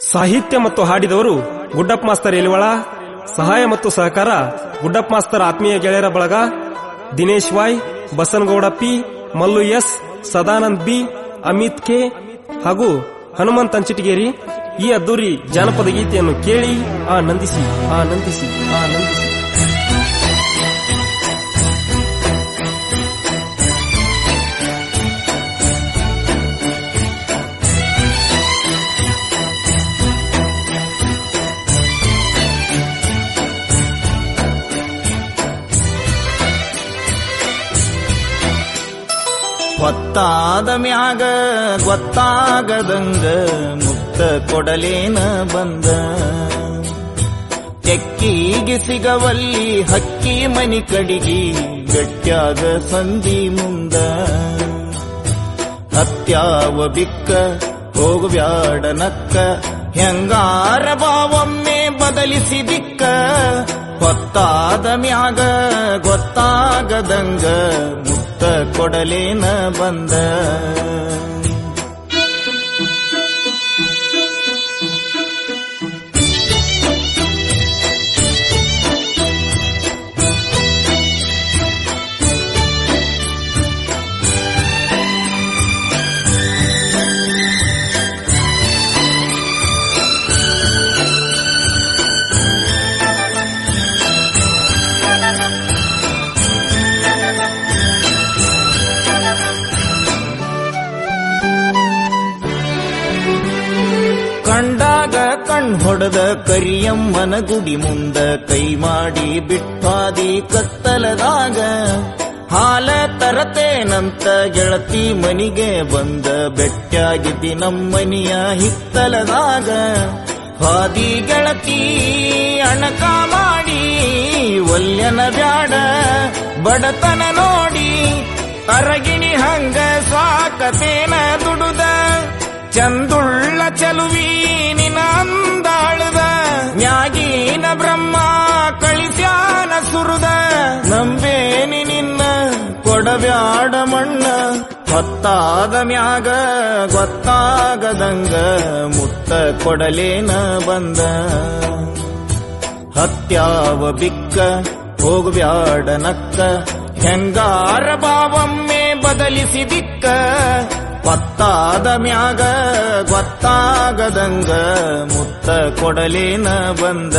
ಸಾಹಿತ್ಯ ಮತ್ತು ಹಾಡಿದವರು ಗುಡ್ಡಪ್ಪ ಮಾಸ್ತರ್ ಎಲಿವಳ ಸಹಾಯ ಮತ್ತು ಸಹಕಾರ ಗುಡ್ಡಪ್ಪ ಮಾಸ್ತರ್ ಆತ್ಮೀಯ ಗೆಳೆಯರ ಬಳಗ Dinesh Y Basanagouda P Mallu S Sadanand B Amit K ಹಾಗೂ ಹನುಮಂತ್ ಅಂಚಿಟಗೇರಿ ಈ ಅದ್ದೂರಿ ಜಾನಪದ ಗೀತೆಯನ್ನು ಕೇಳಿ ಆನಂದಿಸಿ ಆನಂದಿಸಿ ಆನಂದಿಸಿ ಹೊತ್ತಾದ ಮ್ಯಾಗ ಗೊತ್ತಾಗದಂಗ ಮುಕ್ತ ಕೊಡಲೇನ ಬಂದ ತೆಕ್ಕಿಗೆ ಸಿಗವಲ್ಲಿ ಹಕ್ಕಿ ಮನಿ ಕಡಿಗಿ ಗಟ್ಯಾಗ ಸಂಧಿ ಮುಂದ ಹತ್ಯಾವ ಬಿಕ್ಕ ಹೋಗುವ್ಯಾಡ ನಕ್ಕ ಹೆಂಗಾರ ಬಾವೊಮ್ಮೆ ಬದಲಿಸಿ ದಿಕ್ಕ ಹೊತ್ತಾದ ಮ್ಯಾಗ ಗೊತ್ತಾಗದಂಗ ಮುಕ್ತ ಕೊಡಲೇನ ಬಂದ ಕಂಡಾಗ ಕಣ್ ಹೊಡೆದ ಕರಿಯಮ್ಮನ ಗುಡಿ ಮುಂದ ಕೈ ಮಾಡಿ ಬಿಟ್ಟಾದಿ ಕತ್ತಲದಾಗ ಹಾಲ ತರತೇನಂತ ಗೆಳತಿ ಮನಿಗೆ ಬಂದ ಬೆಟ್ಟಾಗಿದ್ದಿ ನಮ್ಮನಿಯ ಹಿತ್ತಲದಾಗ ಹಾದಿ ಗೆಳತಿ ಅಣಕ ಮಾಡಿ ಒಲ್ಯನ ಬ್ಯಾಡ ಬಡತನ ನೋಡಿ ಅರಗಿಣಿ ಹಂಗ ಸಾಕತೇನ ದುಡುದ ಚಂದುಳ್ಳ ಚಲುವಿ ನಿನ ಅಂದಾಳದ ಮ್ಯಾಗೀನ ಬ್ರಹ್ಮ ಕಳಿಸ್ಯಾನ ಸುರುದ ನಂಬೇನಿ ನಿನ್ನ ಕೊಡಬ್ಯಾಡ ಮಣ್ಣ ಹೊತ್ತಾದ ಮ್ಯಾಗ ಗೊತ್ತಾಗದಂಗ ಮುತ್ತ ಕೊಡಲೇನ ಬಂದ ಹತ್ಯಾವ ಬಿಕ್ಕ ಹೋಗುವ್ಯಾಡ ನಕ್ಕ ಹೆಂಗಾರ ಬಾವೊಮ್ಮೆ ಬದಲಿಸಿ ದಿಕ್ಕ ಪತ್ತಾದ ಮ್ಯಾಗ ಗೊತ್ತಾಗದಂಗ ಮುತ್ತ ಕೊಡಲೇನ ಬಂದ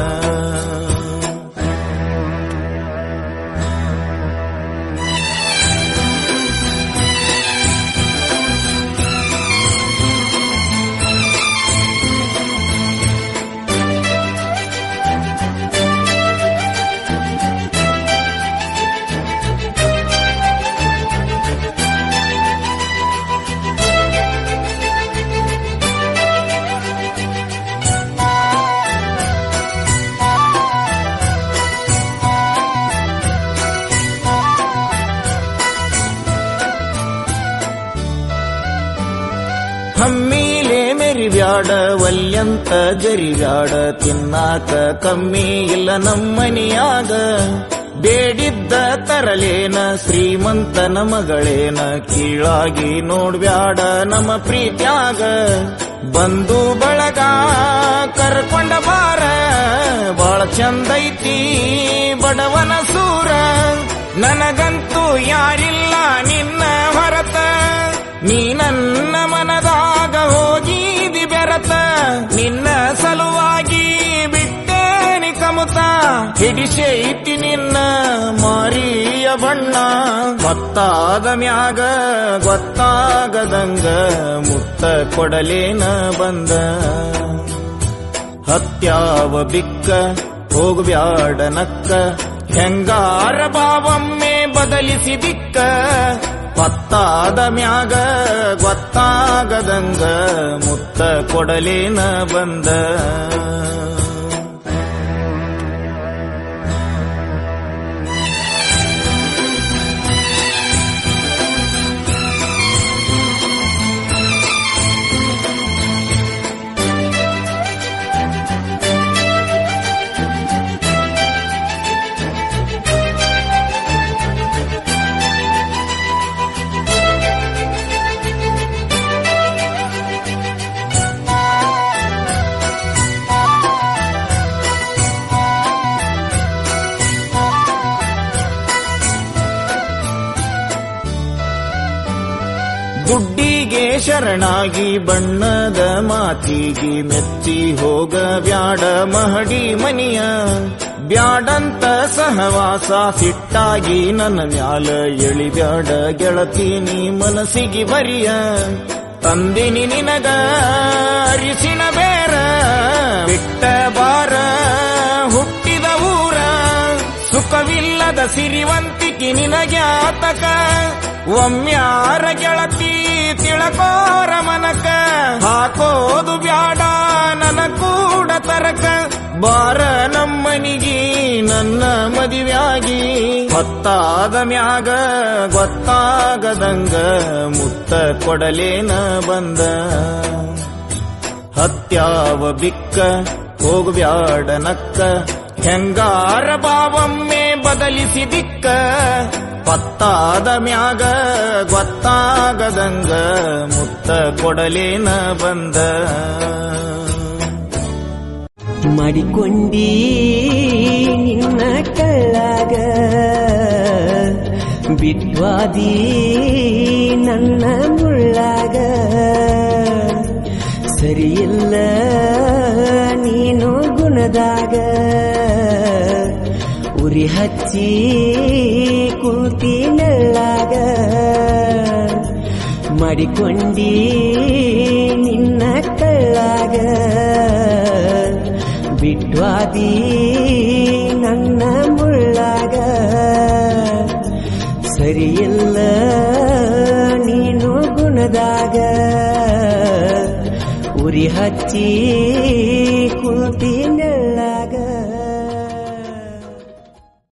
ಹಮ್ಮಿಲೆ ಮೆರಿಬ್ಯಾಡ ವಲ್ಯಂತ ಜರಿಬ್ಯಾಡ ತಿನ್ನಾಕ ಕಮ್ಮಿ ಇಲ್ಲ ನಮ್ಮನಿಯಾಗ ಬೇಡಿದ್ದ ತರಲೇನ ಶ್ರೀಮಂತನ ಮಗಳೇನ ಕೀಳಾಗಿ ನೋಡ್ಬ್ಯಾಡ ನಮ್ಮ ಪ್ರೀತ್ಯಾಗ ಬಂದು ಬಳಗ ಕರ್ಕೊಂಡ ಬಾರ ಬಾಳ ಚಂದೈತಿ ಬಡವನ ಸೂರ ನನಗಂತೂ ಯಾರಿಲ್ಲ ನಿನ್ನ ಹೊರತ ನೀ ನನ್ನ ಮನದಾಗ ಹೋಗಿದಿ ಬೆರತ ನಿನ್ನ ಸಲುವಾಗಿ ಬಿಟ್ಟೇನಿ ಕಮುತ ಹಿಡಿಸೈತಿ ನಿನ್ನ ಮಾರಿಯ ಬಣ್ಣ ಗೊತ್ತಾದ ಮ್ಯಾಗ ಗೊತ್ತಾಗದಂಗ ಮುತ್ತ ಕೊಡಲೇನ ಬಂದ ಹತ್ಯಾವ ಬಿಕ್ಕ ಹೋಗುವ್ಯಾಡ ನಕ್ಕ ಹೆಂಗಾರ ಬಾವೊಮ್ಮೆ ಬದಲಿಸಿ ದಿಕ್ಕ ಪತ್ತಾದ ಮ್ಯಾಗ ಗೊತ್ತಾಗದಂಗ ಮುತ್ತ ಕೊಡಲೇನ ಬಂದ ಶರಣಾಗಿ ಬಣ್ಣದ ಮಾತಿಗೆ ಮೆಚ್ಚಿ ಹೋಗ ಬ್ಯಾಡ ಮಹಡಿ ಮನಿಯ ಬ್ಯಾಡಂತ ಸಹವಾಸ ಸಿಟ್ಟಾಗಿ ನನ್ನ ಮ್ಯಾಲ ಎಳಿಬ್ಯಾಡ ಗೆಳತಿ ನೀ ಮನಸ್ಸಿಗೆ ಬರಿಯ ತಂದಿನಿ ನಿನಗ ಅರಿಸಿನ ಬೇರ ಬಿಟ್ಟ ಬಾರ ಹುಟ್ಟಿದ ಊರ ಸುಖವಿಲ್ಲದ ಸಿರಿವಂತಿಕೆ ನಿನಗ್ಯಾತಕ ಒಮ್ಮ್ಯಾರ ಗೆಳತಿ ತಿಳಕೋರ ಮನಕ ಹಾಕೋದು ಬ್ಯಾಡ ನನ್ನ ಕೂಡ ತರಕ ಬಾರ ನಮ್ಮನಿಗಿ ನನ್ನ ಮದುವ್ಯಾಗಿ ಹೊತ್ತಾದ ಮ್ಯಾಗ ಗೊತ್ತಾಗದಂಗ ಮುತ್ತ ಕೊಡಲೇನ ಬಂದ ಹತ್ಯಾವ ಬಿಕ್ಕ ಹೋಗ್ಬ್ಯಾಡ ನಕ್ಕ ಹೆಂಗಾರ ಬಾವೊಮ್ಮೆ ಬದಲಿಸಿ ದಿಕ್ಕ ಪತ್ತಾದ ಮ್ಯಾಗ ಗೊತ್ತಾಗದಂಗ ಮುತ್ತ ಕೊಡಲೇನ ಬಂದ ಮಾಡಿಕೊಂಡಿ ನಿನ್ನ ಕಳ್ಳಾಗ ಬಿಟ್ವಾದಿ ನನ್ನ ಮುಳ್ಳಾಗ ಸರಿಯಿಲ್ಲ ನೀನು ಗುಣದಾಗ ಉರಿ ಹಚ್ಚಿ ಕುಂತಿ ನೆಳ್ಳಾಗ ಮಾಡಿಕೊಂಡಿ ನಿನ್ನ ಕಳ್ಳಾಗ ಬಿಟ್ವಾದಿ ನನ್ನ ಮುಳ್ಳಾಗ ಸರಿಯಿಲ್ಲ ನೀನು ಗುಣದಾಗ ಉರಿ ಹಚ್ಚಿ ಕುಂತಿ ನೆಳ್ಳಾಗ